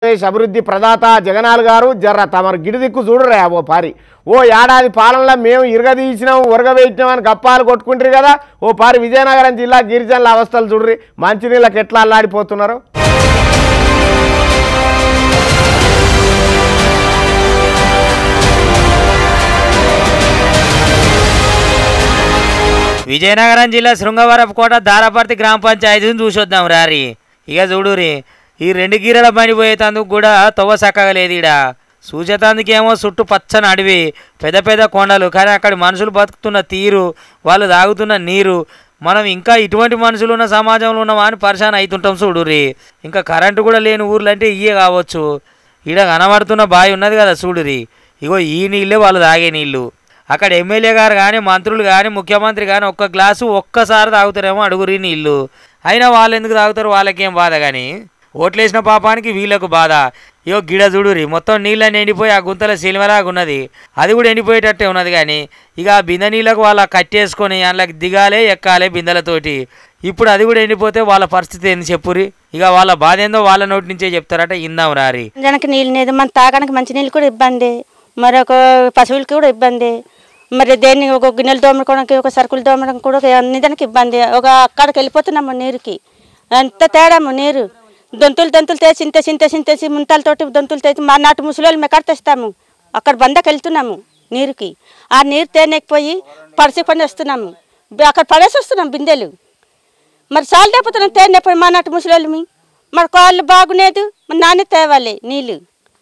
ఆంధ్రప్రదేశ్ అభివృద్ధి ప్రదాత జగనాల్ గారు జర్ర తమరు గిడి దిక్కు చూడరా ఓ పారి ఓ ఏడాది పాలనలో మేము ఇరగదీసినాం ఉరగవేయించినాం అని గప్పాలు కొట్టుకుంటారు కదా ఓ పారి విజయనగరం జిల్లా గిరిజనుల అవస్థలు చూడ్రి మంచినీళ్ళకి ఎట్లా అల్లాడిపోతున్నారు విజయనగరం జిల్లా శృంగవరపుకోట దారాపర్తి గ్రామ పంచాయతీని చూసొద్దాం రారి ఇక చూడురి ఈ రెండు గీరల బండి పోయేతందుకు కూడా తవ్వ చక్కగా లేదు ఈడ చూసేతందుకేమో చుట్టూ పచ్చని అడవి పెద్ద పెద్ద కొండలు కానీ అక్కడ మనుషులు బతుకుతున్న తీరు వాళ్ళు తాగుతున్న నీరు మనం ఇంకా ఇటువంటి మనుషులు ఉన్న సమాజంలో ఉన్నామా అని పరిశాన్ అవుతుంటాం చూడురి ఇంకా కరెంటు కూడా లేని ఊర్లు అంటే ఇయే కావచ్చు ఈడ కనబడుతున్న బావి ఉన్నది కదా చూడురి ఇగో ఈ నీళ్ళే వాళ్ళు తాగే నీళ్ళు అక్కడ ఎమ్మెల్యే గారు కానీ మంత్రులు కానీ ముఖ్యమంత్రి కానీ ఒక్క గ్లాసు ఒక్కసారి తాగుతారేమో అడుగురి నీళ్ళు అయినా వాళ్ళు ఎందుకు తాగుతారు వాళ్ళకేం బాధ కానీ ఓట్లేసిన పాపానికి వీళ్ళకు బాధ ఇగో గిడ చూడురి మొత్తం నీళ్ళని ఎండిపోయి ఆ గుంతల సిలిమలాగా ఉన్నది అది కూడా ఎండిపోయేటట్టే ఉన్నది కానీ ఇక ఆ బిందె నీళ్ళకు వాళ్ళ కట్టేసుకొని అందులోకి దిగాలే ఎక్కాలే బిందెలతోటి ఇప్పుడు అది కూడా ఎండిపోతే వాళ్ళ పరిస్థితి ఏంది చెప్పురి ఇక వాళ్ళ బాధ ఏందో వాళ్ళ నోటి నుంచే చెప్తారట ఇందాం రారి జనకి నీళ్ళు లేదు మన తాగడానికి మంచి నీళ్ళు కూడా ఇబ్బంది మరొక పశువులకి కూడా ఇబ్బంది మరి దేన్ని ఒక గిన్నెలు తోమడానికి ఒక సరుకులు తోమడానికి కూడా అన్ని దానికి ఇబ్బంది ఒక అక్కడికి వెళ్ళిపోతున్నాము నీరుకి ఎంత తేడాము నీరు దొంతులు దొంతులు తెచ్చి ఇంత చింత చింతేసి ముంతలతోటి దొంతులు తెచ్చి మా నాటు ముసలి మేము ఎక్కడ తెస్తాము అక్కడ బందకి వెళ్తున్నాము నీరుకి ఆ నీరు తేనెక్కిపోయి పరిసి పని వస్తున్నాము బి- అక్కడ పడేసి వస్తున్నాం బిందెలు మరి సాల్ లేకపోతున్నాం తేనెపోయి మా నాటు ముసలి మరి కాళ్ళు బాగులేదు మరి నాన్న తేవాలి నీళ్ళు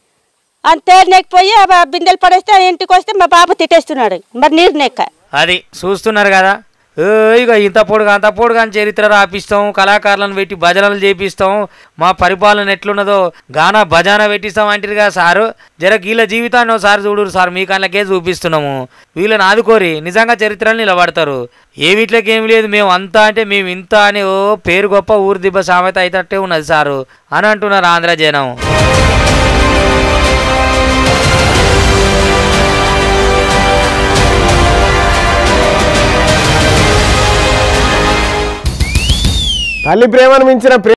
అంతే నెక్కిపోయి ఆ బిందెలు పడేస్తే ఆ ఇంటికి వస్తే మా బాబు తిట్టేస్తున్నాడు మరి నీరు నెక్క అది చూస్తున్నారు కదా ఏ, ఇక ఇంత పొడుగు అంత పొడుగు అని చరిత్ర రాపిస్తాం కళాకారులను పెట్టి భజనలు చేపిస్తాం మా పరిపాలన ఎట్లున్నదో గానా భజన పెట్టిస్తాం అంటారు కదా సారు జర వీళ్ళ జీవితాన్ని ఒకసారి చూడరు సార్ మీ కళ్ళకే చూపిస్తున్నాము వీళ్ళని ఆదుకోరి నిజంగా చరిత్రలు నిలబడతారు ఏ వీటిలోకి ఏమి లేదు మేము అంతా అంటే మేము ఇంత అని ఓ పేరు గొప్ప ఊరు దిబ్బ సామెత అయితట్టే ఉన్నది సారు అని అంటున్నారు ఆంధ్ర జనం తల్లి ప్రేమను మించిన ప్రేమ